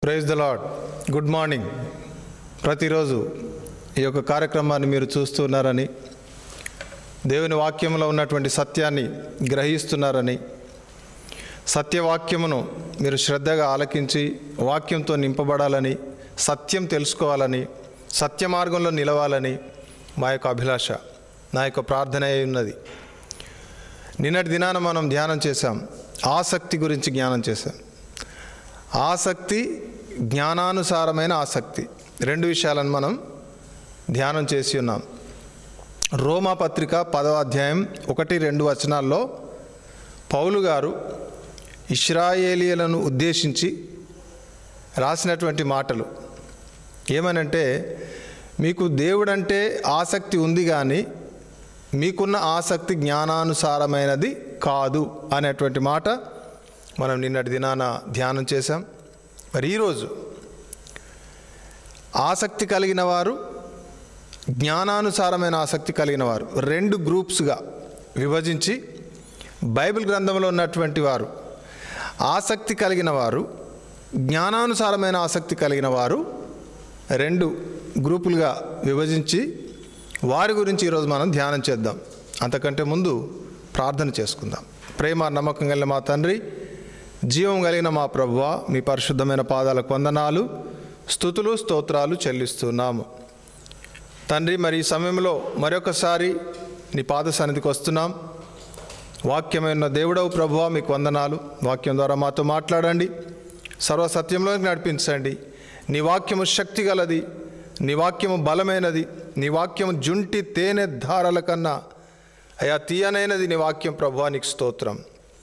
praise the Lord good morning ప్రతిరోజు ఈ యొక్క కార్యక్రమాన్ని మీరు చూస్తున్నారని దేవుని వాక్యంలో ఉన్నటువంటి సత్యాన్ని గ్రహిస్తున్నారని సత్యవాక్యమును మీరు శ్రద్ధగా ఆలకించి వాక్యంతో నింపబడాలని సత్యం తెలుసుకోవాలని సత్య మార్గంలో నిలవాలని మా యొక్క అభిలాష నా యొక్క ప్రార్థన అయి ఉన్నది నిన్నటి దినాన మనం ధ్యానం చేశాం ఆసక్తి గురించి జ్ఞానం చేశాం ఆసక్తి జ్ఞానానుసారమైన ఆసక్తి రెండు విషయాలను మనం ధ్యానం చేసి ఉన్నాం రోమా పత్రిక పదవ అధ్యాయం ఒకటి రెండు వచనాల్లో పౌలు గారు ఇస్రాయేలీలను ఉద్దేశించి రాసినటువంటి మాటలు ఏమనంటే మీకు దేవుడంటే ఆసక్తి ఉంది కానీ మీకున్న ఆసక్తి జ్ఞానానుసారమైనది కాదు అనేటువంటి మాట మనం నిన్నటి దినాన ధ్యానం చేశాం మరి ఈరోజు ఆసక్తి కలిగిన వారు జ్ఞానానుసారమైన ఆసక్తి కలిగిన వారు రెండు గ్రూప్స్గా విభజించి బైబిల్ గ్రంథంలో ఉన్నటువంటి వారు ఆసక్తి కలిగిన వారు జ్ఞానానుసారమైన ఆసక్తి కలిగిన వారు రెండు గ్రూపులుగా విభజించి వారి గురించి ఈరోజు మనం ధ్యానం చేద్దాం అంతకంటే ముందు ప్రార్థన చేసుకుందాం ప్రేమ నమ్మకం కలిగిన మా తండ్రి జీవం కలిగిన మా ప్రభువ మీ పరిశుద్ధమైన పాదాలకు వందనాలు స్థుతులు స్తోత్రాలు చెల్లిస్తున్నాము తండ్రి మరి ఈ సమయంలో మరొకసారి నీ పాద సన్నిధికి వస్తున్నాం వాక్యమైన దేవుడవు ప్రభువ మీకు వందనాలు వాక్యం ద్వారా మాతో మాట్లాడండి సర్వ సత్యంలోకి నడిపించండి నీ వాక్యము శక్తి గలది నీ వాక్యము బలమైనది నీ వాక్యము జుంటి తేనె ధారల కన్నా అయా తీయనైనది నీ వాక్యం ప్రభువా నీకు స్తోత్రం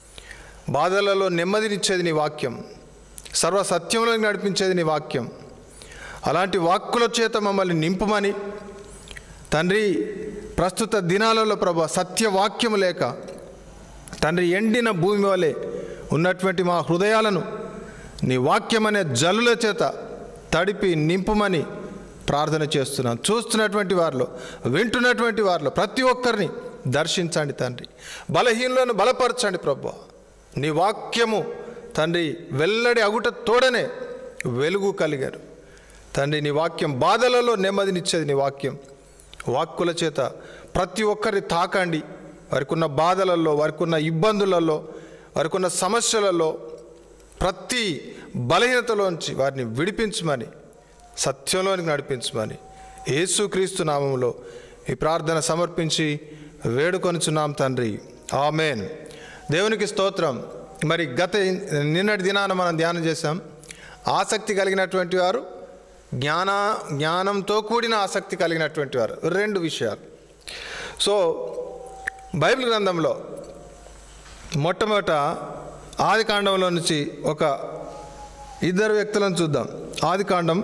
బాధలలో నెమ్మదినిచ్చేది నీ వాక్యం సర్వ సత్యంలోకి నడిపించేది నీ వాక్యం అలాంటి వాక్కుల చేత మమ్మల్ని నింపుమని తండ్రి ప్రస్తుత దినాలలో ప్రభు సత్యవాక్యము లేక తండ్రి ఎండిన భూమి వలె ఉన్నటువంటి మా హృదయాలను నీ వాక్యం అనే జల్లుల చేత తడిపి నింపుమని ప్రార్థన చేస్తున్నాను చూస్తున్నటువంటి వారిలో వింటున్నటువంటి వారిలో ప్రతి ఒక్కరిని దర్శించండి తండ్రి బలహీనులను బలపరచండి ప్రభు నీ వాక్యము తండ్రి వెల్లడి అగుట తోడనే వెలుగు కలిగారు తండ్రి నీ వాక్యం బాధలలో నెమ్మదినిచ్చేది నీ వాక్యం వాక్కుల చేత ప్రతి ఒక్కరిని తాకండి వారికి ఉన్న బాధలలో వారికి ఉన్న ఇబ్బందులలో వారికి ఉన్న సమస్యలలో ప్రతి బలహీనతలోంచి వారిని విడిపించమని సత్యంలోనికి నడిపించమని యేసుక్రీస్తు నామంలో ఈ ప్రార్థన సమర్పించి వేడుకొనుచున్నాం తండ్రి ఆమెన్ దేవునికి స్తోత్రం మరి గత నిన్నటి దినాన మనం ధ్యానం చేశాం ఆసక్తి కలిగినటువంటి వారు జ్ఞాన జ్ఞానంతో కూడిన ఆసక్తి కలిగినటువంటి వారు రెండు విషయాలు సో బైబిల్ గ్రంథంలో మొట్టమొదట ఆది కాండంలో నుంచి ఒక ఇద్దరు వ్యక్తులను చూద్దాం ఆది కాండం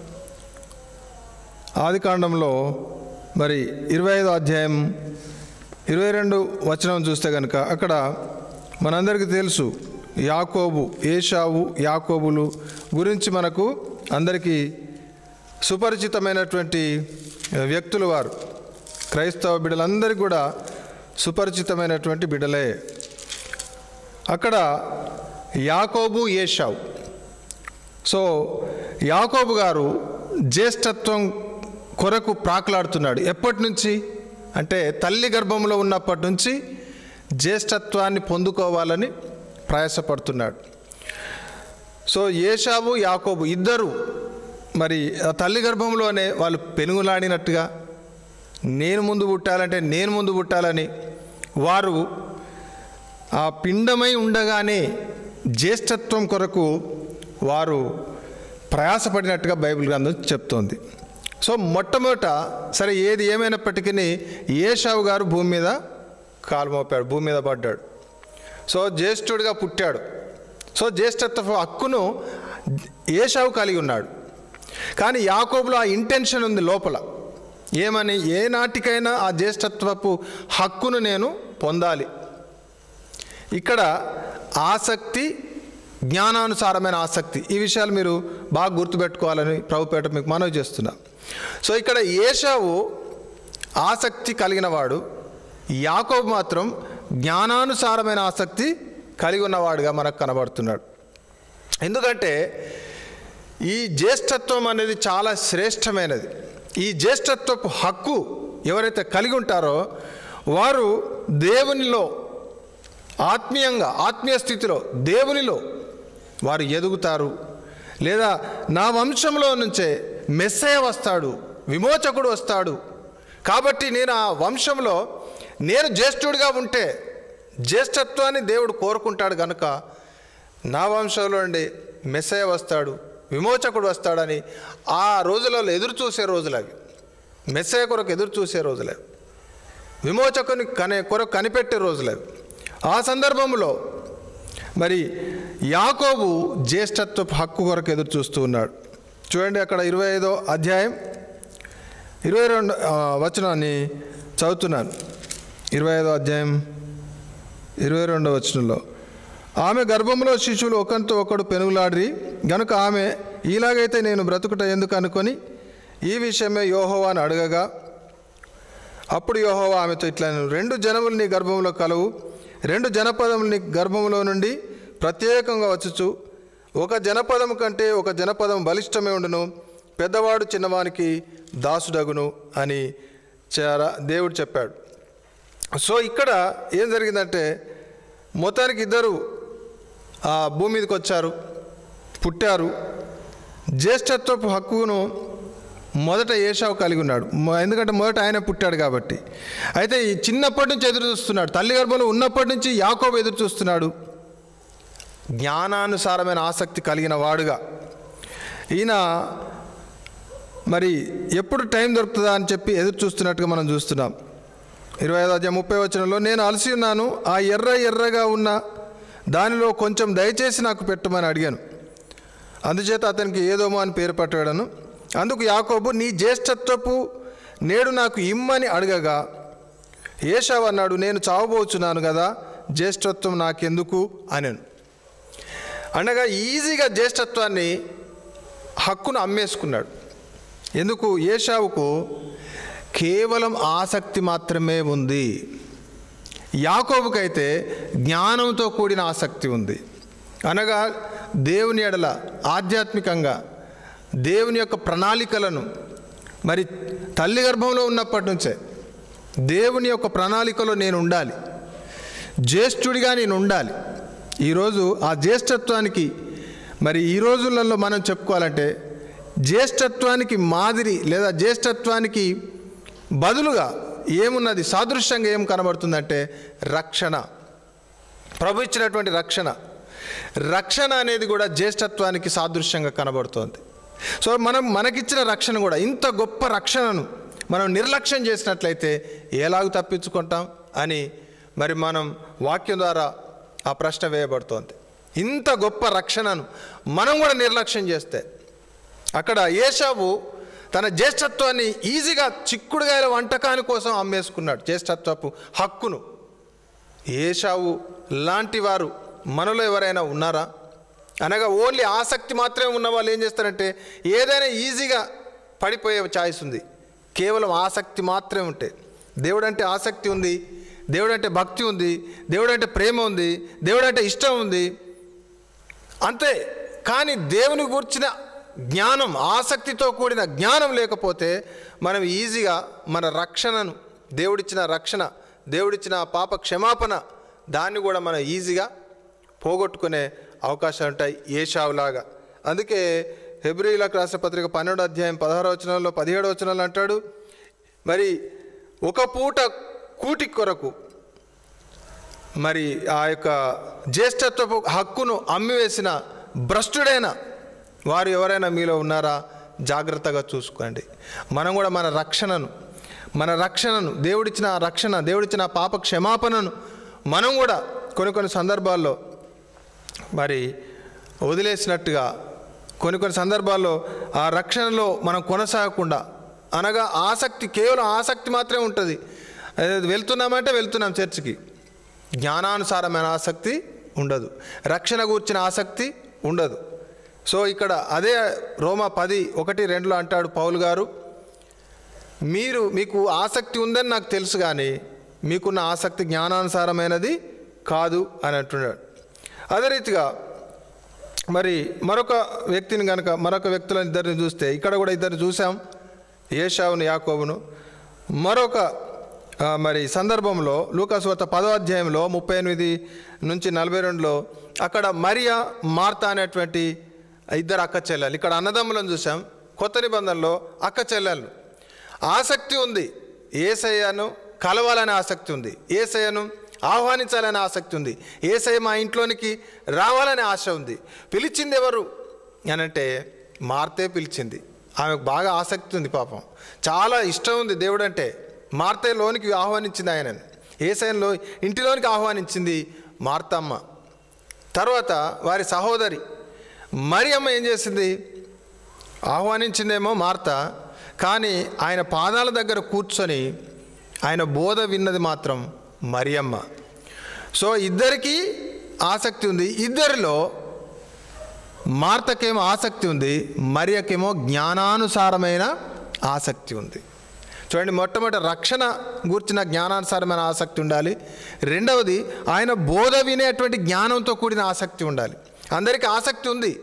ఆది కాండంలో మరి ఇరవై ఐదో అధ్యాయం ఇరవై రెండు వచనం చూస్తే కనుక అక్కడ మనందరికీ తెలుసు యాకోబు ఏషావు యాకోబులు గురించి మనకు అందరికీ సుపరిచితమైనటువంటి వ్యక్తులు వారు క్రైస్తవ బిడ్డలందరికీ కూడా సుపరిచితమైనటువంటి బిడ్డలే అక్కడ యాకోబు ఏషావు సో యాకోబు గారు జ్యేష్ఠత్వం కొరకు ప్రాకులాడుతున్నాడు ఎప్పటి నుంచి అంటే తల్లి గర్భంలో ఉన్నప్పటి నుంచి జ్యేష్ఠత్వాన్ని పొందుకోవాలని ప్రయాసపడుతున్నాడు సో ఏషావు యాకోబు ఇద్దరు మరి ఆ తల్లి గర్భంలోనే వాళ్ళు పెనుగులాడినట్టుగా నేను ముందు పుట్టాలంటే నేను ముందు పుట్టాలని వారు ఆ పిండమై ఉండగానే జ్యేష్ఠత్వం కొరకు వారు ప్రయాసపడినట్టుగా బైబిల్ గ్రంథం చెప్తోంది సో మొట్టమొదట సరే ఏది ఏమైనప్పటికీ ఏషావు గారు భూమి మీద కాలు మోపాడు భూమి మీద పడ్డాడు సో జ్యేష్ఠుడిగా పుట్టాడు సో జ్యేష్ఠత్వ హక్కును ఏషావు కలిగి ఉన్నాడు కానీ యాకోబులో ఆ ఇంటెన్షన్ ఉంది లోపల ఏమని ఏ నాటికైనా ఆ జ్యేష్ఠత్వపు హక్కును నేను పొందాలి ఇక్కడ ఆసక్తి జ్ఞానానుసారమైన ఆసక్తి ఈ విషయాలు మీరు బాగా గుర్తుపెట్టుకోవాలని ప్రభుపేట మీకు మనవి చేస్తున్నా సో ఇక్కడ ఏషావు ఆసక్తి కలిగిన వాడు యాకోబు మాత్రం జ్ఞానానుసారమైన ఆసక్తి కలిగి ఉన్నవాడుగా మనకు కనబడుతున్నాడు ఎందుకంటే ఈ జ్యేష్ఠత్వం అనేది చాలా శ్రేష్టమైనది ఈ జ్యేష్ఠత్వపు హక్కు ఎవరైతే కలిగి ఉంటారో వారు దేవునిలో ఆత్మీయంగా ఆత్మీయ స్థితిలో దేవునిలో వారు ఎదుగుతారు లేదా నా వంశంలో నుంచే మెస్సయ వస్తాడు విమోచకుడు వస్తాడు కాబట్టి నేను ఆ వంశంలో నేను జ్యేష్ఠుడిగా ఉంటే జ్యేష్ఠత్వాన్ని దేవుడు కోరుకుంటాడు కనుక నా వంశంలో నుండి మెస్సయ వస్తాడు విమోచకుడు వస్తాడని ఆ రోజులలో ఎదురు చూసే రోజులు అవి మెస్సయ కొరకు ఎదురు చూసే రోజులే విమోచకుని కనే కొరకు కనిపెట్టే రోజులవి ఆ సందర్భంలో మరి యాకోబు జ్యేష్ఠత్వపు హక్కు కొరకు ఎదురు చూస్తూ ఉన్నాడు చూడండి అక్కడ ఇరవై ఐదో అధ్యాయం ఇరవై రెండు ఆ, వచనాన్ని చదువుతున్నాను ఇరవై ఐదో అధ్యాయం ఇరవై రెండో వచనంలో ఆమె గర్భంలో శిశువులు ఒకరితో ఒకడు పెనుగులాడి గనుక ఆమె ఇలాగైతే నేను బ్రతుకుట ఎందుకు అనుకొని ఈ విషయమే యోహోవాని అడగగా అప్పుడు యెహోవా ఆమెతో ఇట్లా అన్నాడు, రెండు జనములు నీ గర్భంలో కలవు రెండు జనపదములు నీ గర్భంలో నుండి ప్రత్యేకంగా వచ్చుచు ఒక జనపదము కంటే ఒక జనపదం బలిష్టమే ఉండును పెద్దవాడు చిన్నవానికి దాసుడగును అని చారా దేవుడు చెప్పాడు సో ఇక్కడ ఏం జరిగిందంటే మొత్తానికి ఇద్దరు ఆ భూమి మీదకి వచ్చారు పుట్టారు జ్యేష్ఠత్వపు హక్కును మొదట ఏషావు కలిగి ఉన్నాడు మొ- ఎందుకంటే మొదట ఆయన పుట్టాడు కాబట్టి అయితే ఈ చిన్నప్పటి నుంచి ఎదురు చూస్తున్నాడు తల్లి గర్భంలో ఉన్నప్పటి నుంచి యాకోబు ఎదురు చూస్తున్నాడు జ్ఞానానుసారమైన ఆసక్తి కలిగిన వాడుగా ఈయన మరి ఎప్పుడు టైం దొరుకుతుందా అని చెప్పి ఎదురు చూస్తున్నట్టుగా మనం చూస్తున్నాం ఇరవై ఐదు అధ్యాయం ముప్పై వచనంలో నేను అలసి ఉన్నాను ఆ ఎర్ర ఎర్రగా ఉన్న దానిలో కొంచెం దయచేసి నాకు పెట్టమని అడిగాను అందుచేత అతనికి ఏదోమో అని పేరు పట్టాడను అందుకు యాకోబు నీ జ్యేష్ఠత్వపు నేడు నాకు ఇమ్మని అడగగా ఏషావు అన్నాడు నేను చావబోచున్నాను కదా జ్యేష్ఠత్వం నాకెందుకు అనెను అనగా ఈజీగా జ్యేష్ఠత్వాన్ని హక్కును అమ్మేసుకున్నాడు ఎందుకు ఏషావుకు కేవలం ఆసక్తి మాత్రమే ఉంది యాకోబుకైతే జ్ఞానంతో కూడిన ఆసక్తి ఉంది అనగా దేవుని ఎడల ఆధ్యాత్మికంగా దేవుని యొక్క ప్రణాళికలను మరి తల్లి గర్భంలో ఉన్నప్పటి నుంచే దేవుని యొక్క ప్రణాళికలో నేను ఉండాలి జ్యేష్ఠుడిగా నేను ఉండాలి ఈరోజు ఆ జ్యేష్ఠత్వానికి మరి ఈ రోజులలో మనం చెప్పుకోవాలంటే జ్యేష్ఠత్వానికి మాదిరి లేదా జ్యేష్ఠత్వానికి బదులుగా ఏమున్నది సాదృశ్యంగా ఏం కనబడుతుందంటే రక్షణ ప్రభు ఇచ్చినటువంటి రక్షణ రక్షణ అనేది కూడా జ్యేష్ఠత్వానికి సాదృశ్యంగా కనబడుతోంది సో మనం మనకిచ్చిన రక్షణ కూడా ఇంత గొప్ప రక్షణను మనం నిర్లక్ష్యం చేసినట్లయితే ఎలాగ తప్పించుకుంటాం అని మరి మనం వాక్యం ద్వారా ఆ ప్రశ్న వేయబడుతోంది ఇంత గొప్ప రక్షణను మనం కూడా నిర్లక్ష్యం చేస్తే అక్కడ ఏషావు తన జ్యేష్ఠత్వాన్ని ఈజీగా చిక్కుడుగాయల వంటకాని కోసం అమ్మేసుకున్నాడు జ్యేష్ఠత్వపు హక్కును ఏషావు లాంటి వారు మనలో ఎవరైనా ఉన్నారా అనగా ఓన్లీ ఆసక్తి మాత్రమే ఉన్న వాళ్ళు ఏం చేస్తారంటే ఏదైనా ఈజీగా పడిపోయే ఛాయిస్ ఉంది కేవలం ఆసక్తి మాత్రమే ఉంటే దేవుడు అంటే ఆసక్తి ఉంది దేవుడు అంటే భక్తి ఉంది దేవుడు అంటే ప్రేమ ఉంది దేవుడు అంటే ఇష్టం ఉంది అంతే కానీ దేవుని గురించిన జ్ఞానం ఆసక్తితో కూడిన జ్ఞానం లేకపోతే మనం ఈజీగా మన రక్షణను దేవుడిచ్చిన రక్షణ దేవుడిచ్చిన పాప క్షమాపణ దాన్ని కూడా మనం ఈజీగా పోగొట్టుకునే అవకాశాలు ఉంటాయి ఏషావులాగా అందుకే హెబ్రిలకు రాసిన పత్రిక పన్నెండు అధ్యాయం పదహారు వచనంలో పదిహేడు వచనాలు అంటాడు మరి ఒక పూట కూటి కొరకు మరి ఆ యొక్క జ్యేష్ఠత్వపు హక్కును అమ్మివేసిన భ్రష్టుడైన వారు ఎవరైనా మీలో ఉన్నారా జాగ్రత్తగా చూసుకోండి మనం కూడా మన రక్షణను మన రక్షణను దేవుడిచ్చిన ఆ రక్షణ దేవుడిచ్చిన ఆ పాప క్షమాపణను మనం కూడా కొన్ని కొన్ని సందర్భాల్లో మరి వదిలేసినట్టుగా కొన్ని కొన్ని సందర్భాల్లో ఆ రక్షణలో మనం కొనసాగకుండా అనగా ఆసక్తి కేవలం ఆసక్తి మాత్రమే ఉంటుంది అదే వెళ్తున్నామంటే వెళ్తున్నాం చర్చికి జ్ఞానానుసారమైన ఆసక్తి ఉండదు రక్షణ గూర్చిన ఆసక్తి ఉండదు సో ఇక్కడ అదే రోమా పది ఒకటి రెండులో అంటాడు పౌలు గారు మీరు మీకు ఆసక్తి ఉందని నాకు తెలుసు కానీ మీకున్న ఆసక్తి జ్ఞానానుసారమైనది కాదు అని అంటున్నాడు అదే రీతిగా మరి మరొక వ్యక్తిని కనుక మరొక వ్యక్తులను ఇద్దరిని చూస్తే ఇక్కడ కూడా ఇద్దరిని చూసాం ఏషావును యాకోబును మరొక ఆ, మరి సందర్భంలో లూకాసువార్త పదో అధ్యాయంలో ముప్పై ఎనిమిది నుంచి నలభై రెండులో అక్కడ మరియా మార్తా అనేటువంటి ఇద్దరు అక్క చెల్లెలు ఇక్కడ అన్నదమ్ములను చూసాం కొత్త నిబంధనలో అక్క చెల్లెలు ఆసక్తి ఉంది ఏసయ్యను కలవాలనే ఆసక్తి ఉంది ఏసయ్యను ఆహ్వానించాలనే ఆసక్తి ఉంది ఏసయ్య మా ఇంట్లోనికి రావాలనే ఆశ ఉంది పిలిచింది ఎవరు అనంటే మార్తే పిలిచింది ఆమెకు బాగా ఆసక్తి ఉంది పాపం చాలా ఇష్టం ఉంది దేవుడు అంటే మార్తే లోనికి ఆహ్వానించింది ఆయనను ఏసైన్లో ఇంటిలోనికి ఆహ్వానించింది మార్తమ్మ తర్వాత వారి సహోదరి మరి అమ్మ ఏం చేసింది ఆహ్వానించిందేమో మార్త కానీ ఆయన పాదాల దగ్గర కూర్చొని ఆయన బోధ విన్నది మాత్రం మరియమ్మ సో ఇద్దరికీ ఆసక్తి ఉంది ఇద్దరిలో మార్తకేమో ఆసక్తి ఉంది మరియకేమో జ్ఞానానుసారమైన ఆసక్తి ఉంది చూడండి మొట్టమొదటి రక్షణ గూర్చిన జ్ఞానానుసారమైన ఆసక్తి ఉండాలి రెండవది ఆయన బోధ వినేటువంటి జ్ఞానంతో కూడిన ఆసక్తి ఉండాలి అందరికీ ఆసక్తి ఉంది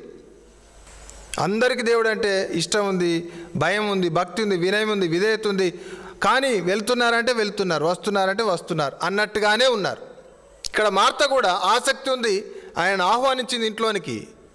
అందరికీ దేవుడు అంటే ఇష్టం ఉంది భయం ఉంది భక్తి ఉంది వినయం ఉంది విధేయత ఉంది కానీ వెళ్తున్నారంటే వెళ్తున్నారు వస్తున్నారంటే వస్తున్నారు అన్నట్టుగానే ఉన్నారు ఇక్కడ మార్త కూడా ఆసక్తి ఉంది ఆయన ఆహ్వానించింది ఇంట్లోనికి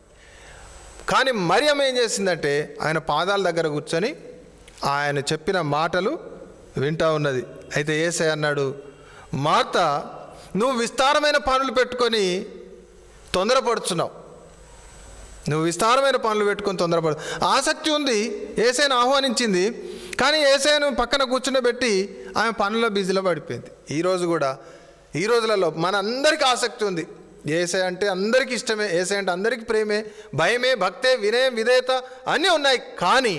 కానీ మరియమ్మ ఏం చేసిందంటే ఆయన పాదాల దగ్గర కూర్చొని ఆయన చెప్పిన మాటలు వింటా ఉన్నది అయితే ఏసై అన్నాడు మార్త నువ్వు విస్తారమైన పనులు పెట్టుకొని తొందరపడుచున్నావు నువ్వు విస్తారమైన పనులు పెట్టుకొని తొందరపడు ఆసక్తి ఉంది ఏసైను ఆహ్వానించింది కానీ ఏసైను పక్కన కూర్చుండబెట్టి ఆమె పనుల్లో బిజీలో పడిపోయింది ఈరోజు కూడా ఈ రోజులలో మన అందరికీ ఆసక్తి ఉంది ఏసై అంటే అందరికీ ఇష్టమే ఏసై అంటే అందరికీ ప్రేమే భయమే భక్తే వినయం విధేయత అన్నీ ఉన్నాయి కానీ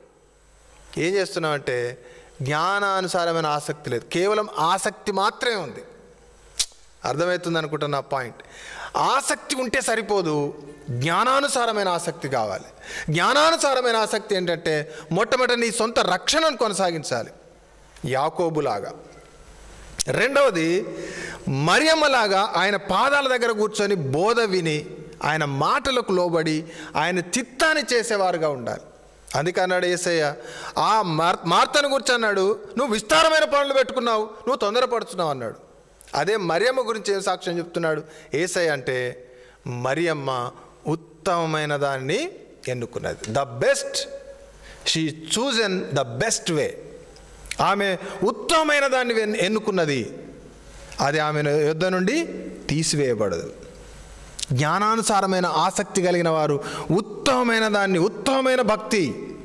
ఏం చేస్తున్నామంటే జ్ఞానానుసారమైన ఆసక్తి లేదు కేవలం ఆసక్తి మాత్రమే ఉంది అర్థమవుతుంది అనుకుంటా నా పాయింట్ ఆసక్తి ఉంటే సరిపోదు జ్ఞానానుసారమైన ఆసక్తి కావాలి జ్ఞానానుసారమైన ఆసక్తి ఏంటంటే మొట్టమొదటి నీ సొంత రక్షణను కొనసాగించాలి యాకోబులాగా రెండవది మరియమ్మలాగా ఆయన పాదాల దగ్గర కూర్చొని బోధ విని ఆయన మాటలకు లోబడి ఆయన చిత్తాన్ని చేసేవారుగా ఉండాలి అందుకే అన్నాడు ఏసయ్య ఆ మార్ మార్తను గురించి అన్నాడు నువ్వు విస్తారమైన పనులు పెట్టుకున్నావు నువ్వు తొందరపడుతున్నావు అన్నాడు అదే మరియమ్మ గురించి ఏం సాక్ష్యం చెప్తున్నాడు ఏసయ్య అంటే మరియమ్మ ఉత్తమమైన దాన్ని ఎన్నుకున్నది the best she chosen the best way ఆమె ఉత్తమమైన దాన్ని ఎన్- ఎన్నుకున్నది అది ఆమె యుద్ధ నుండి తీసివేయబడదు జ్ఞానానుసారమైన ఆసక్తి కలిగిన వారు ఉత్తమమైన దాన్ని ఉత్తమమైన భక్తి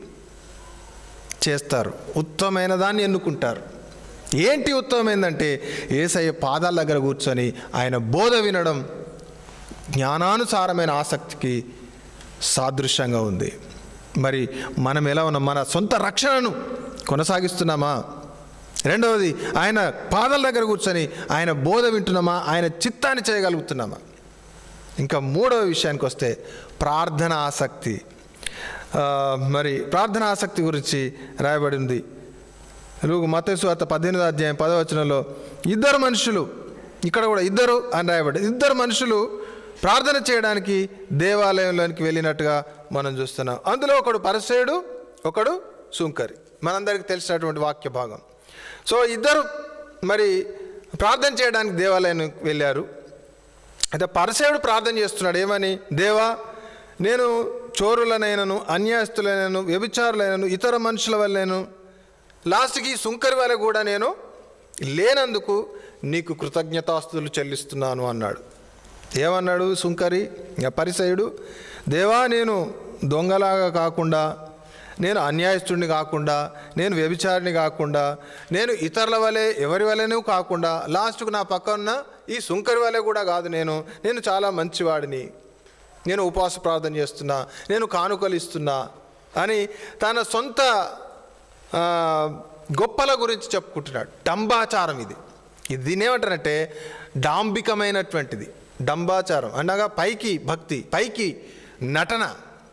చేస్తారు ఉత్తమమైన దాన్ని ఎన్నుకుంటారు ఏంటి ఉత్తమమైందంటే ఏసయ్య పాదాల దగ్గర కూర్చొని ఆయన బోధ వినడం జ్ఞానానుసారమైన ఆసక్తికి సాదృశ్యంగా ఉంది మరి మనం ఎలా ఉన్నాం మన సొంత రక్షణను కొనసాగిస్తున్నామా రెండవది ఆయన పాదాల దగ్గర కూర్చొని ఆయన బోధ వింటున్నామా ఆయన చిత్తాన్ని చేయగలుగుతున్నామా ఇంకా మూడవ విషయానికి వస్తే ప్రార్థన ఆసక్తి ఆ, మరి ప్రార్థన ఆసక్తి గురించి రాయబడి ఉంది లూగు మతేసు అత పద్దెనిమిది అధ్యాయం పదవచనంలో ఇద్దరు మనుషులు ఇక్కడ కూడా ఇద్దరు అని రాయబడి ఇద్దరు మనుషులు ప్రార్థన చేయడానికి దేవాలయంలోనికి వెళ్ళినట్టుగా మనం చూస్తున్నాం అందులో ఒకడు పరిసేయుడు ఒకడు సుంకరి మనందరికీ తెలిసినటువంటి వాక్య భాగం సో ఇద్దరు మరి ప్రార్థన చేయడానికి దేవాలయానికి వెళ్ళారు అయితే పరసేవుడు ప్రార్థన చేస్తున్నాడు ఏమని దేవా నేను చోరులనైనను అన్యాయస్తులైనను వ్యభిచారులైనను ఇతర మనుషుల వల్లైనను లాస్ట్కి సుంకరి వల్ల కూడా నేను లేనందుకు నీకు కృతజ్ఞతాస్తులు చెల్లిస్తున్నాను అన్నాడు ఏమన్నాడు సుంకరి పరిసయుడు దేవా నేను దొంగలాగా కాకుండా నేను అన్యాయస్తుడిని కాకుండా నేను వ్యభిచారిని కాకుండా నేను ఇతరుల వలె ఎవరి వలెను కాకుండా లాస్ట్కు నా పక్క ఉన్న ఈ సుంకరి వలె కూడా కాదు నేను నేను చాలా మంచివాడిని నేను ఉపవాస ప్రార్థన చేస్తున్నా నేను కానుకలు ఇస్తున్నా అని తన సొంత ఆ, గొప్పల గురించి చెప్పుకుంటున్నాడు డంబాచారం ఇది ఇది దీన్ని ఏమంటారంటే డాంబికమైనటువంటిది డంబాచారం అనగా పైకి భక్తి పైకి నటన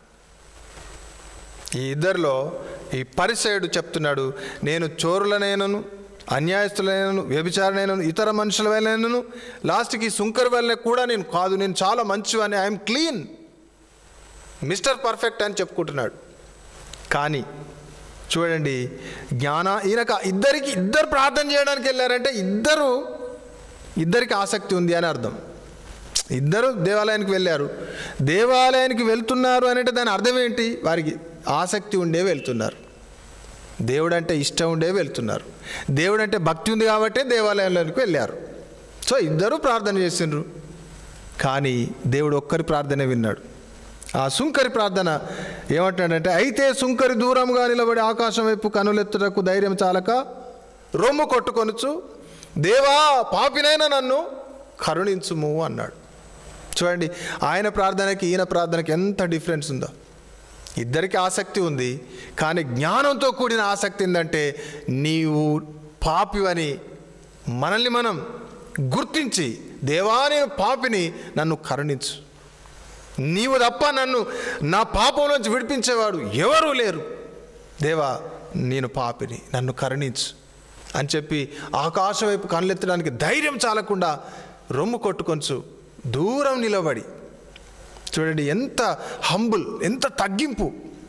ఈ ఇద్దరిలో ఈ పరిసయుడు చెప్తున్నాడు నేను చోరులనైనను అన్యాయస్తులైనను వ్యభిచారనైనను ఇతర మనుషుల వల్లైనను లాస్ట్కి సుంకర్ వల్ల కూడా నేను కాదు నేను చాలా మంచివాడిని ఐఎమ్ క్లీన్ మిస్టర్ పర్ఫెక్ట్ అని చెప్పుకుంటున్నాడు కానీ చూడండి జ్ఞాన ఈయనక ఇద్దరికి ఇద్దరు ప్రార్థన చేయడానికి వెళ్ళారంటే ఇద్దరు ఇద్దరికి ఆసక్తి ఉంది అని అర్థం ఇద్దరు దేవాలయానికి వెళ్ళారు దేవాలయానికి వెళ్తున్నారు అంటే దాని అర్థం ఏంటి వారికి ఆసక్తి ఉండే వెళ్తున్నారు దేవుడు అంటే ఇష్టం ఉండే వెళ్తున్నారు దేవుడు అంటే భక్తి ఉంది కాబట్టే దేవాలయంలోనికి వెళ్ళారు సో ఇద్దరు ప్రార్థన చేసిండ్రు కానీ దేవుడు ఒక్కరి ప్రార్థన విన్నాడు ఆ సుంకరి ప్రార్థన ఏమంటాడంటే అయితే సుంకరి దూరంగా నిలబడి ఆకాశం వైపు కనులెత్తుటకు ధైర్యం చాలక రొమ్ము కొట్టుకొనుచు దేవా పాపినైనా నన్ను కరుణించుము అన్నాడు చూడండి ఆయన ప్రార్థనకి ఈయన ప్రార్థనకి ఎంత డిఫరెన్స్ ఉందో ఇద్దరికి ఆసక్తి ఉంది కానీ జ్ఞానంతో కూడిన ఆసక్తి ఏంటంటే నీవు పాపివని మనల్ని మనం గుర్తించి దేవా నేను పాపిని నన్ను కరుణించు నీవు తప్ప నన్ను నా పాపంలోంచి విడిపించేవాడు ఎవరూ లేరు దేవా నేను పాపిని నన్ను కరుణించు అని చెప్పి ఆకాశం వైపు కళ్ళెత్తడానికి ధైర్యం చాలకుండా రొమ్ము కొట్టుకొంచు దూరం నిలబడి చూడండి ఎంత హంబుల్ ఎంత తగ్గింపు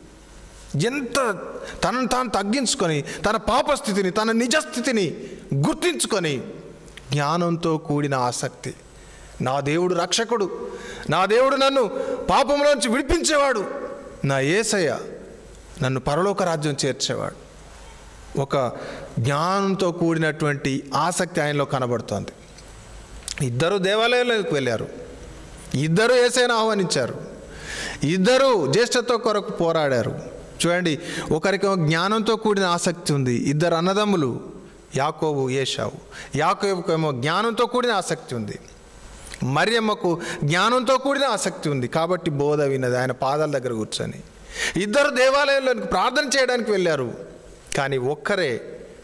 ఎంత తనను తాను తగ్గించుకొని తన పాపస్థితిని తన నిజస్థితిని గుర్తించుకొని జ్ఞానంతో కూడిన ఆసక్తి నా దేవుడు రక్షకుడు నా దేవుడు నన్ను పాపంలోంచి విడిపించేవాడు నా ఏసయ్య నన్ను పరలోక రాజ్యం చేర్చేవాడు ఒక జ్ఞానంతో కూడినటువంటి ఆసక్తి ఆయనలో కనబడుతోంది ఇద్దరు దేవాలయంలోకి వెళ్ళారు ఇద్దరు ఏసైనా ఆహ్వానించారు ఇద్దరు జ్యేష్ఠతో కొరకు పోరాడారు చూడండి ఒకరికేమో జ్ఞానంతో కూడిన ఆసక్తి ఉంది ఇద్దరు అన్నదమ్ములు యాకోబు ఏషావు యాకోబుకేమో జ్ఞానంతో కూడిన ఆసక్తి ఉంది మరియమ్మకు జ్ఞానంతో కూడిన ఆసక్తి ఉంది కాబట్టి బోధ విన్నది ఆయన పాదాల దగ్గర కూర్చొని ఇద్దరు దేవాలయంలోనికి ప్రార్థన చేయడానికి వెళ్ళారు కానీ ఒక్కరే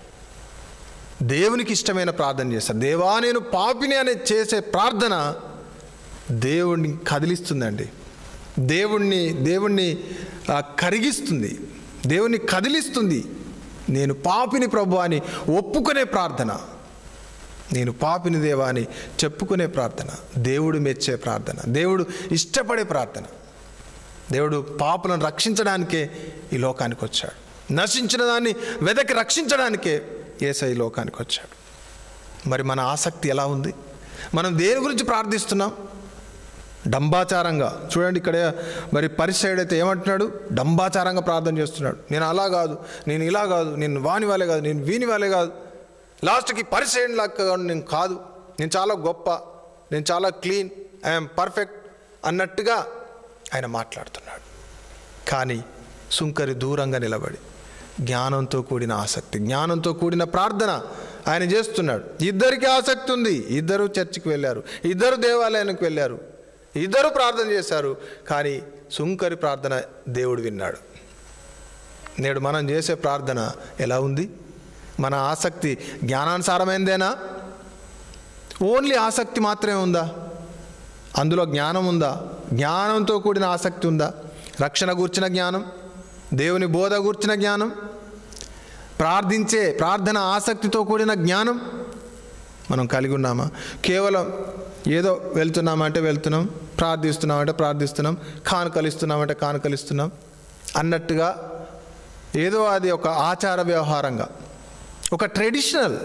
దేవునికి ఇష్టమైన ప్రార్థన చేస్తారు దేవా నేను పాపిని అనే చేసే ప్రార్థన దేవుణ్ణి కదిలిస్తుందండి దేవుణ్ణి దేవుణ్ణి ఆ, కరిగిస్తుంది దేవుణ్ణి కదిలిస్తుంది నేను పాపిని ప్రభు అని ఒప్పుకునే ప్రార్థన నేను పాపిని దేవా అని చెప్పుకునే ప్రార్థన దేవుడు మెచ్చే ప్రార్థన దేవుడు ఇష్టపడే ప్రార్థన దేవుడు పాపులను రక్షించడానికే ఈ లోకానికి వచ్చాడు నశించిన దాన్ని వెదకి రక్షించడానికే ఏసై ఈ లోకానికి వచ్చాడు మరి మన ఆసక్తి ఎలా ఉంది మనం దేని గురించి ప్రార్థిస్తున్నాం డంబాచారంగా చూడండి ఇక్కడ మరి పరిసైడ్ అయితే ఏమంటున్నాడు డంబాచారంగా ప్రార్థన చేస్తున్నాడు నేను అలా కాదు నేను ఇలా కాదు నేను వాని వాళ్ళే కాదు నేను వీని వాళ్ళే కాదు లాస్ట్కి పరిసైడ్ లాగా నేను కాదు నేను చాలా గొప్ప నేను చాలా క్లీన్ ఐఎమ్ పర్ఫెక్ట్ అన్నట్టుగా ఆయన మాట్లాడుతున్నాడు కానీ సుంకరి దూరంగా నిలబడి జ్ఞానంతో కూడిన ఆసక్తి జ్ఞానంతో కూడిన ప్రార్థన ఆయన చేస్తున్నాడు ఇద్దరికి ఆసక్తి ఉంది ఇద్దరు చర్చికి వెళ్ళారు ఇద్దరు దేవాలయానికి వెళ్ళారు ఇద్దరు ప్రార్థన చేశారు కానీ సుంకరి ప్రార్థన దేవుడు విన్నాడు నేడు మనం చేసే ప్రార్థన ఎలా ఉంది మన ఆసక్తి జ్ఞానానుసారమైందేనా ఓన్లీ ఆసక్తి మాత్రమే ఉందా అందులో జ్ఞానం ఉందా జ్ఞానంతో కూడిన ఆసక్తి ఉందా రక్షణ గూర్చిన జ్ఞానం దేవుని బోధ గూర్చిన జ్ఞానం ప్రార్థించే ప్రార్థన ఆసక్తితో కూడిన జ్ఞానం మనం కలిగి ఉన్నామా కేవలం ఏదో వెళ్తున్నామంటే వెళ్తున్నాం ప్రార్థిస్తున్నామంటే ప్రార్థిస్తున్నాం కానుకలిస్తున్నామంటే కానుకలిస్తున్నాం అన్నట్టుగా ఏదో అది ఒక ఆచార వ్యవహారంగా ఒక ట్రెడిషనల్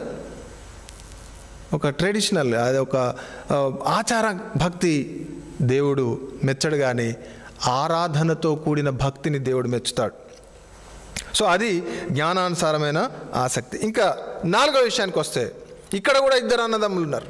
ఒక ట్రెడిషనల్ అది ఒక ఆ, ఆచార భక్తి దేవుడు మెచ్చడు కానీ ఆరాధనతో కూడిన భక్తిని దేవుడు మెచ్చుతాడు సో అది జ్ఞానానుసారమైన ఆసక్తి ఇంకా నాలుగో విషయానికి వస్తే ఇక్కడ కూడా ఇద్దరు అన్నదమ్ములు ఉన్నారు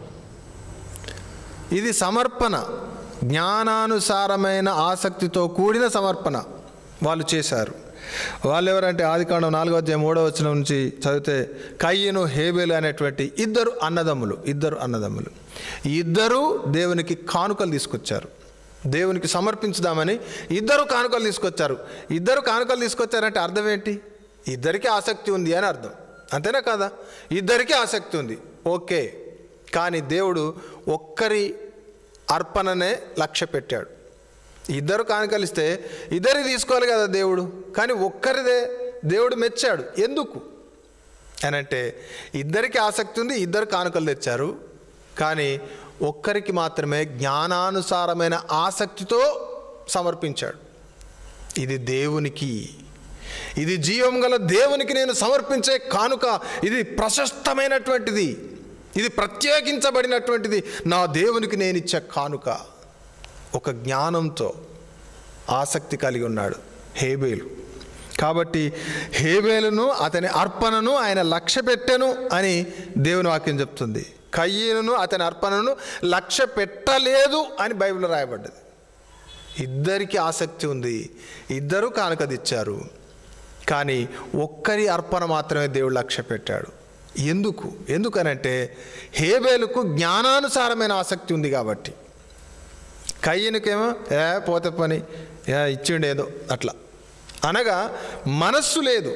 ఇది సమర్పణ జ్ఞానానుసారమైన ఆసక్తితో కూడిన సమర్పణ వాళ్ళు చేశారు వాళ్ళు ఎవరంటే ఆదికాండం నాలుగో అధ్యాయం మూడో వచ్చిన నుంచి చదివితే కయ్యను హేబేలు అనేటువంటి ఇద్దరు అన్నదమ్ములు ఇద్దరు అన్నదమ్ములు ఇద్దరు దేవునికి కానుకలు తీసుకొచ్చారు దేవునికి సమర్పించుదామని ఇద్దరు కానుకలు తీసుకొచ్చారు ఇద్దరు కానుకలు తీసుకొచ్చారంటే అర్థం ఏంటి ఇద్దరికి ఆసక్తి ఉంది అని అర్థం అంతేనా కదా ఇద్దరికి ఆసక్తి ఉంది ఓకే కానీ దేవుడు ఒక్కరి అర్పణనే లక్ష్య పెట్టాడు ఇద్దరు కానుకలిస్తే ఇద్దరు తీసుకోవాలి కదా దేవుడు కానీ ఒక్కరిదే దేవుడు మెచ్చాడు ఎందుకు అని అంటే ఇద్దరికి ఆసక్తి ఉంది ఇద్దరు కానుకలు తెచ్చారు కానీ ఒక్కరికి మాత్రమే జ్ఞానానుసారమైన ఆసక్తితో సమర్పించాడు ఇది దేవునికి ఇది జీవం గల దేవునికి నేను సమర్పించే కానుక ఇది ప్రశస్తమైనటువంటిది ఇది ప్రత్యేకించబడినటువంటిది నా దేవునికి నేను ఇచ్చే కానుక ఒక జ్ఞానంతో ఆసక్తి కలిగి ఉన్నాడు హేబేలు కాబట్టి హేబేలును అతని అర్పణను ఆయన లక్ష్య పెట్టెను అని దేవుని వాక్యం చెప్తుంది కయ్యను అతని అర్పణను లక్ష్య పెట్టలేదు అని బైబిల్లో రాయబడ్డది ఇద్దరికి ఆసక్తి ఉంది ఇద్దరు కానుకదిచ్చారు కానీ ఒక్కరి అర్పణ మాత్రమే దేవుడు లక్ష్య పెట్టాడు ఎందుకు ఎందుకనంటే హేబేలుకు జ్ఞానానుసారమైన ఆసక్తి ఉంది కాబట్టి కయ్యనుకేమో ఏ పోతే పని ఏ ఇచ్చిండేదో అట్లా అనగా మనస్సు లేదు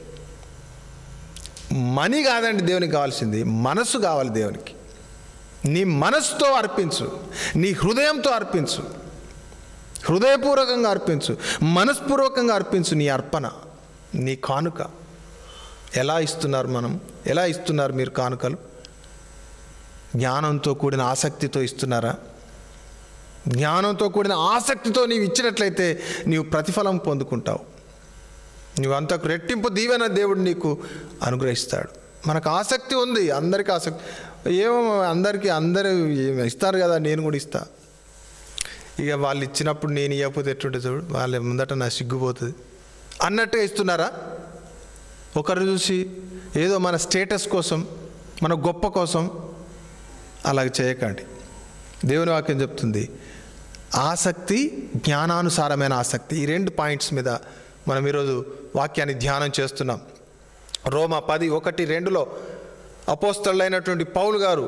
మనీ కాదండి దేవునికి కావాల్సింది మనస్సు కావాలి దేవునికి నీ మనస్సుతో అర్పించు నీ హృదయంతో అర్పించు హృదయపూర్వకంగా అర్పించు మనస్పూర్వకంగా అర్పించు నీ అర్పణ నీ కానుక ఎలా ఇస్తున్నారు మనం ఎలా ఇస్తున్నారు మీరు కానుకలు జ్ఞానంతో కూడిన ఆసక్తితో ఇస్తున్నారా జ్ఞానంతో కూడిన ఆసక్తితో నీవు ఇచ్చినట్లయితే నీవు ప్రతిఫలం పొందుకుంటావు నువ్వు అంతకు రెట్టింపు దీవెన దేవుడు నీకు అనుగ్రహిస్తాడు మనకు ఆసక్తి ఉంది అందరికీ ఆసక్తి ఏమో అందరికీ అందరూ ఇస్తారు కదా నేను కూడా ఇస్తా ఇక వాళ్ళు ఇచ్చినప్పుడు నేను ఇవ్వకపోతే ఎట్టుంటే చూడు వాళ్ళ ముందట నా సిగ్గుపోతుంది అన్నట్టుగా ఇస్తున్నారా ఒకరు చూసి ఏదో మన స్టేటస్ కోసం మన గొప్ప కోసం అలాగ చేయకండి దేవుని వాక్యం చెప్తుంది ఆసక్తి జ్ఞానానుసారమైన ఆసక్తి ఈ రెండు పాయింట్స్ మీద మనం ఈరోజు వాక్యాన్ని ధ్యానం చేస్తున్నాం రోమా పది ఒకటి రెండులో అపోస్తళ్ళైనటువంటి పౌలు గారు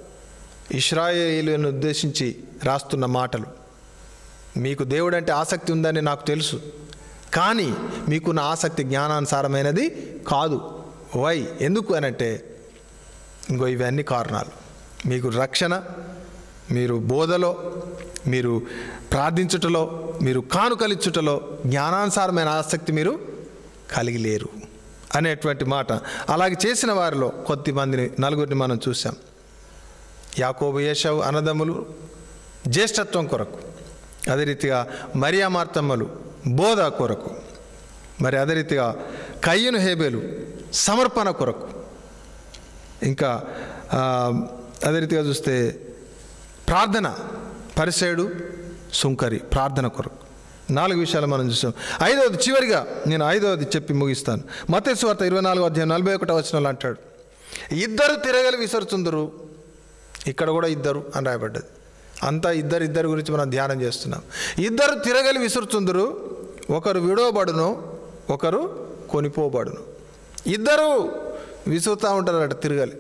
ఇస్రాయేలును ఉద్దేశించి రాస్తున్న మాటలు మీకు దేవుడు అంటే ఆసక్తి ఉందని నాకు తెలుసు కానీ మీకున్న ఆసక్తి జ్ఞానానుసారమైనది కాదు వై ఎందుకు అనంటే ఇంకో ఇవన్నీ కారణాలు మీకు రక్షణ మీరు బోధలో మీరు ప్రార్థించుటలో మీరు కానుకలిచ్చుటలో జ్ఞానానుసారమైన ఆసక్తి మీరు కలిగి లేరు అనేటువంటి మాట అలాగే చేసిన వారిలో కొద్దిమందిని నలుగురిని మనం చూసాం యాకోబు యేషవ్ అన్నదమ్ములు జ్యేష్ఠత్వం కొరకు అదే రీతిగా మరియా మార్తమ్మలు బోధ కొరకు మరి అదే రీతిగా కయ్యను హేబేలు సమర్పణ కొరకు ఇంకా ఆ, అదే రీతిగా చూస్తే ప్రార్థన పరిసేడు సుంకరి ప్రార్థన కొరకు నాలుగు విషయాలు మనం చూసాం ఐదవది చివరిగా నేను ఐదవది చెప్పి ముగిస్తాను మతేసు వార్త ఇరవై నాలుగు అధ్యాయం నలభై ఒకటో వచనంలో అంటాడు ఇద్దరు తిరగలి విసరుచుందరు ఇక్కడ కూడా ఇద్దరు అని రాయబడ్డది అంతా ఇద్దరు ఇద్దరు గురించి మనం ధ్యానం చేస్తున్నాం ఇద్దరు తిరగలి విసురుచుందరు ఒకరు విడవబడును ఒకరు కొనిపోబడును ఇద్దరు విసురుతూ ఉంటారట తిరగలి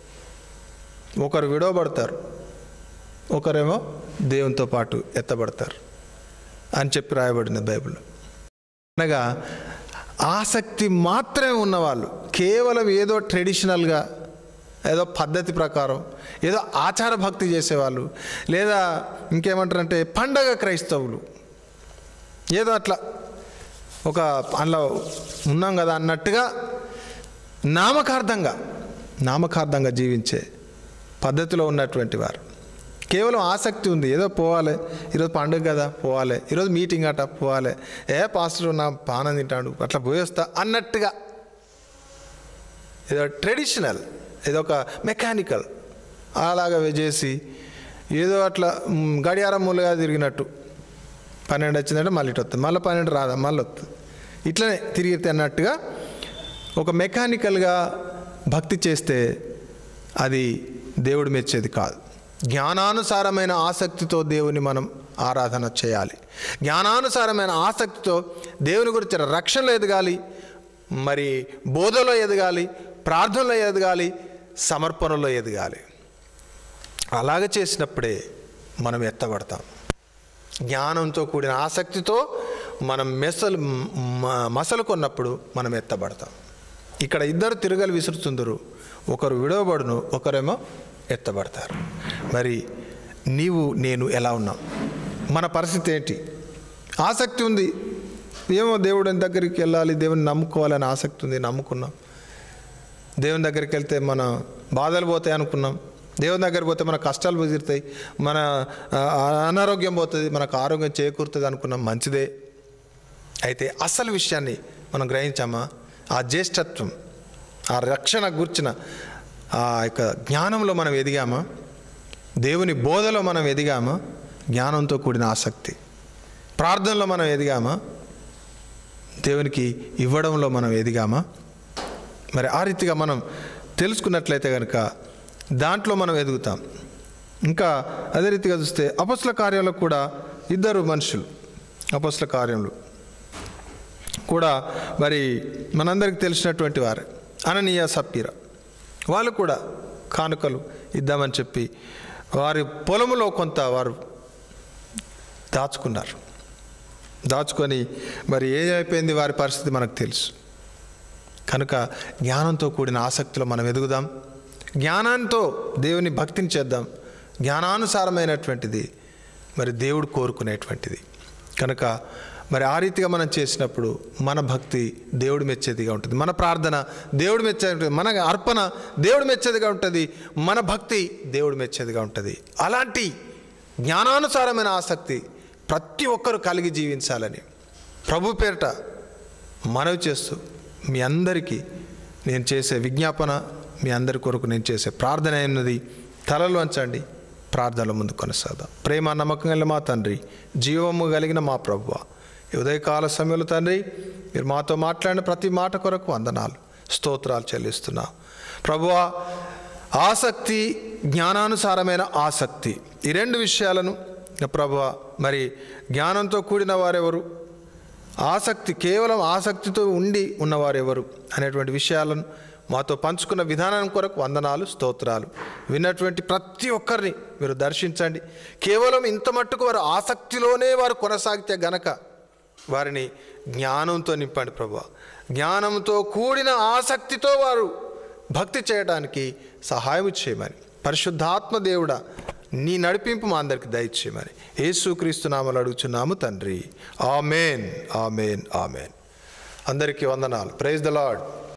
ఒకరు విడవబడతారు ఒకరేమో దేవునితో పాటు ఎత్తబడతారు అని చెప్పి రాయబడింది బైబిల్లో అనగా ఆసక్తి మాత్రమే ఉన్నవాళ్ళు కేవలం ఏదో ట్రెడిషనల్గా ఏదో పద్ధతి ప్రకారం ఏదో ఆచార భక్తి చేసేవాళ్ళు లేదా ఇంకేమంటారంటే పండగ క్రైస్తవులు ఏదో అట్లా ఒక అందులో ఉన్నాం కదా అన్నట్టుగా నామకార్థంగా నామకార్థంగా జీవించే పద్ధతిలో ఉన్నటువంటి వారు కేవలం ఆసక్తి ఉంది ఏదో పోవాలి ఈరోజు పండుగ కదా పోవాలి ఈరోజు మీటింగ్ అట పోవాలి ఏ పాస్టర్ నా పానం తింటాడు అట్లా పోయేస్తా అన్నట్టుగా ఏదో ట్రెడిషనల్ ఏదో ఒక మెకానికల్ అలాగా చేసి ఏదో అట్లా మ్, గడియారం మూలగా తిరిగినట్టు పన్నెండు వచ్చిందంటే మళ్ళీ ఇటు వస్తుంది మళ్ళీ పన్నెండు రాదా మళ్ళీ వస్తుంది ఇట్లనే తిరిగితే అన్నట్టుగా ఒక మెకానికల్గా భక్తి చేస్తే అది దేవుడు మెచ్చేది కాదు జ్ఞానానుసారమైన ఆసక్తితో దేవుని మనం ఆరాధన చేయాలి జ్ఞానానుసారమైన ఆసక్తితో దేవుని గురించి రక్షణలో ఎదగాలి మరి బోధలో ఎదగాలి ప్రార్థనలో ఎదగాలి సమర్పణలో ఎదగాలి అలాగ చేసినప్పుడే మనం ఎత్తబడతాం జ్ఞానంతో కూడిన ఆసక్తితో మనం మెసలు మ- మసలు కొన్నప్పుడు మనం ఎత్తబడతాం ఇక్కడ ఇద్దరు తిరగలు విసురుతుందరు ఒకరు విడవబడును ఒకరేమో ఎత్తబడతారు మరి నీవు నేను ఎలా ఉన్నాం మన పరిస్థితి ఏంటి ఆసక్తి ఉంది ఏమో దేవుడి దగ్గరికి వెళ్ళాలి దేవుని నమ్ముకోవాలని ఆసక్తి ఉంది నమ్ముకున్నాం దేవుని దగ్గరికి వెళ్తే మన బాధలు పోతాయి అనుకున్నాం దేవుని దగ్గరికి పోతే మన కష్టాలు తీరుతాయి మన ఆ, అనారోగ్యం పోతుంది మనకు ఆరోగ్యం చేకూరుతుంది అనుకున్నాం మంచిదే అయితే అసలు విషయాన్ని మనం గ్రహించామా ఆ జ్యేష్ఠత్వం ఆ రక్షణ గుర్చిన ఆ యొక్క జ్ఞానంలో మనం ఎదిగామా దేవుని బోధలో మనం ఎదిగామా జ్ఞానంతో కూడిన ఆసక్తి ప్రార్థనలో మనం ఎదిగామా దేవునికి ఇవ్వడంలో మనం ఎదిగామా మరి ఆ రీతిగా మనం తెలుసుకున్నట్లయితే కనుక దాంట్లో మనం ఎదుగుతాం ఇంకా అదే రీతిగా చూస్తే అపస్ల కార్యాల్లో కూడా ఇద్దరు మనుషులు అపస్ల కార్యంలో కూడా మరి మనందరికి తెలిసినటువంటి వారే అననీయ సప్పీర వాళ్ళు కూడా కానుకలు ఇద్దామని చెప్పి వారి పొలములో కొంత వారు దాచుకున్నారు దాచుకొని మరి ఏమైపోయింది వారి పరిస్థితి మనకు తెలుసు కనుక జ్ఞానంతో కూడిన ఆసక్తిలో మనం ఎదుగుదాం జ్ఞానంతో దేవుని భక్తిని చేద్దాం జ్ఞానానుసారమైనటువంటిది మరి దేవుడు కోరుకునేటువంటిది కనుక మరి ఆ రీతిగా మనం చేసినప్పుడు మన భక్తి దేవుడు మెచ్చేదిగా ఉంటుంది మన ప్రార్థన దేవుడు మెచ్చేది మన అర్పణ దేవుడు మెచ్చేదిగా ఉంటుంది మన భక్తి దేవుడు మెచ్చేదిగా ఉంటుంది అలాంటి జ్ఞానానుసారమైన ఆసక్తి ప్రతి ఒక్కరూ కలిగి జీవించాలని ప్రభు పేరిట మనవి చేస్తూ మీ అందరికీ నేను చేసే విజ్ఞాపన మీ అందరి కొరకు నేను చేసే ప్రార్థన అయినది తలలు వంచండి ప్రార్థనల ముందు కొనసాగుదాం ప్రేమ నమ్మకం కలిగిన మా తండ్రి జీవము కలిగిన మా ప్రభువ ఈ ఉదయకాల సమయంలో తండ్రి మీరు మాతో మాట్లాడిన ప్రతి మాట కొరకు వందనాలు స్తోత్రాలు చెల్లిస్తున్నా ప్రభువా ఆసక్తి జ్ఞానానుసారమైన ఆసక్తి ఈ రెండు విషయాలను ప్రభువ మరి జ్ఞానంతో కూడిన వారెవరు ఆసక్తి కేవలం ఆసక్తితో ఉండి ఉన్నవారెవరు అనేటువంటి విషయాలను మాతో పంచుకున్న విధానం కొరకు వందనాలు స్తోత్రాలు విన్నటువంటి ప్రతి ఒక్కరిని మీరు దర్శించండి కేవలం ఇంత మట్టుకు వారు ఆసక్తిలోనే వారు కొనసాగితే గనక వారిని జ్ఞానంతో నింపండి ప్రభు జ్ఞానంతో కూడిన ఆసక్తితో వారు భక్తి చేయడానికి సహాయం చేయమని పరిశుద్ధాత్మ దేవుడా నీ నడిపింపు మా అందరికి దయచేయమని యేసుక్రీస్తు నామలు అడుగుచున్నాము తండ్రి ఆమెన్ ఆమెన్ ఆమెన్ అందరికీ వందనాలు ప్రైజ్ ద లాడ్